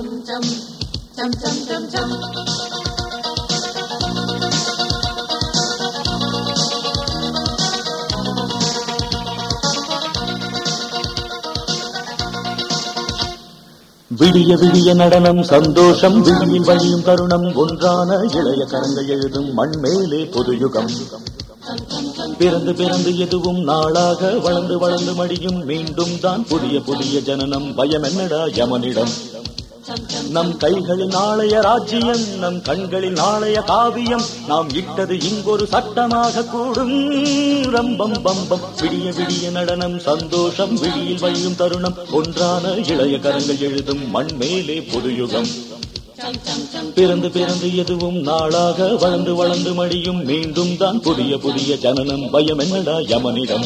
chum, chum chum chum chum. விடிய விடிய நடனம் சந்தோஷம் விழியில் வழியும் தருணம் ஒன்றான இளைய கரங்கள் எழுதும் மண்மேலே புதுயுகம் பிறந்து பிறந்து எதுவும் நாளாக வளர்ந்து வளர்ந்து மடியும் மீண்டும் தான் புதிய புதிய ஜனனம் பயம் என்னடா யமனிடம் நம் கைகளில் நாளைய ராஜ்யம் நம் கண்களில் நாளைய காவியம் நாம் இட்டது இங்கொரு சட்டமாக கூடும் ரம்பம் பம்பம் விடிய விடிய நடனம் சந்தோஷம் விழியில் வழியும் தருணம் ஒன்றான இளைய கரங்கள் எழுதும் மண் மேலே புதுயுகம் பிறந்து பிறந்து எதுவும் நாளாக வளர்ந்து வளர்ந்து மடியும் மீண்டும் தான் புதிய புதிய ஜனனம் பயம் என்னடா யமனிடம்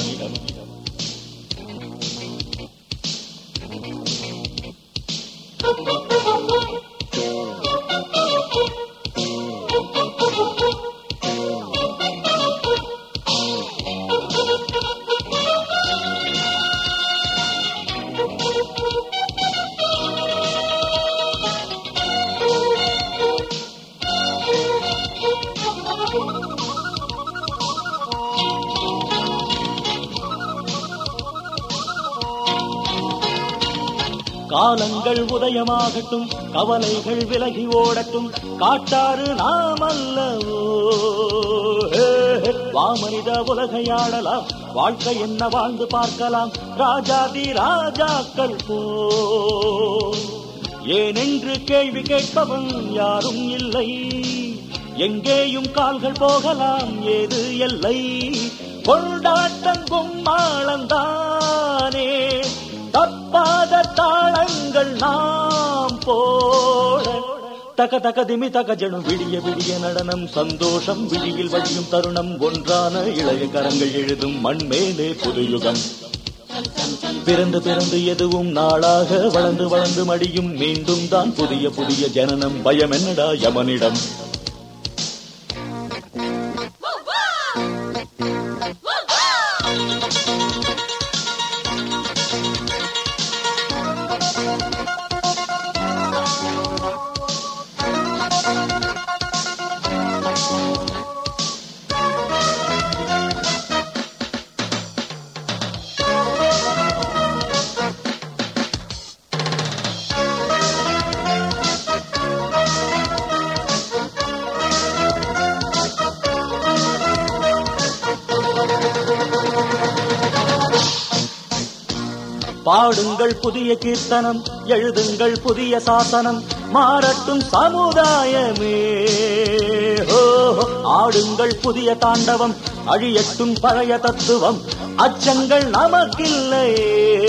காலங்கள் உதயமாகட்டும் கவலைகள் விலகி ஓடட்டும் காட்டாறு நாம் அல்லவோ ஹே, ஹே. வாமனித உலகையாடலாம் வாழ்க்கை என்ன வாழ்ந்து பார்க்கலாம் ராஜாதி ராஜாக்கள் போ ஏனென்று கேள்வி கேட்பவன் யாரும் இல்லை எங்கேயும் கால்கள் போகலாம் ஏது எல்லை கொண்டாட்டம் கும்மாளந்தானே தப்பாத தாளங்கள் நாம் போட தக தக திமி தக ஜனும் விடிய விடிய நடனம் சந்தோஷம் விழியில் வழியும் தருணம் ஒன்றான இளைய கரங்கள் எழுதும் மண் மேலே புதுயுகம் பிறந்து பிறந்து எதுவும் நாளாக வளர்ந்து வளர்ந்து மடியும் மீண்டும் தான் புதிய புதிய ஜனனம் பயம் என்னடா யமனிடம் பாடுங்கள் புதிய கீர்த்தனம் எழுதுங்கள் புதிய சாசனம் மாறட்டும் சமுதாயமே ஓ ஆடுங்கள் புதிய தாண்டவம் அழியட்டும் பழைய தத்துவம் அச்சங்கள் நமக்கில்லையே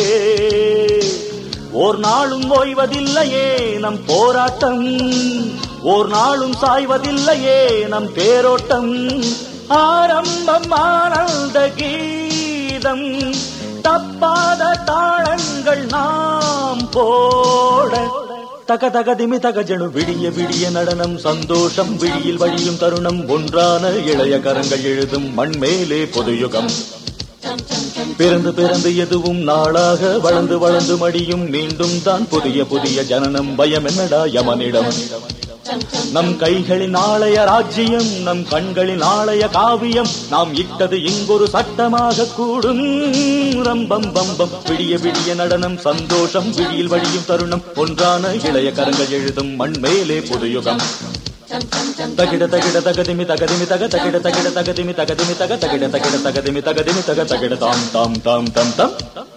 ஓர் நாளும் ஓய்வதில்லையே நம் போராட்டம் ஓர் நாளும் சாய்வதில்லையே நம் தேரோட்டம் ஆரம்பம் ஆனந்த கீதம் தப்பாத தாளங்கள் நாம் போட தக தக திமி தக ஜனு விடிய விடிய நடனம் சந்தோஷம் விழியில் வழியும் தருணம் ஒன்றான இளைய கரங்கள் எழுதும் மண் மேலே பொதுயுகம் பிறந்து பிறந்து எதுவும் நாளாக வளர்ந்து வளர்ந்து மடியும் மீண்டும் தான் புதிய புதிய ஜனனம் பயம் என்னடா யமனிடம் நம் கைகளின் நாளைய ராஜ்யம் நம் கண்களின் நாளைய காவியம் நாம் இட்டது இங்கொரு சட்டமாக கூடும் ரம்பம் பம்பம் விடிய விடிய நடனம் சந்தோஷம் விழியில் வழியும் தருணம் ஒன்றான இளைய கரங்கள் எழுதும் மண் மேலே புதுயுகம் தகிட தகிட தகதிமி தகதிமி தக தகிட தகிட தகதிமி தகதிமி தக தகிட தகிட தகதிமி தகதிமி தக தகிட தாம் தாம் தாம் தாம் தாம்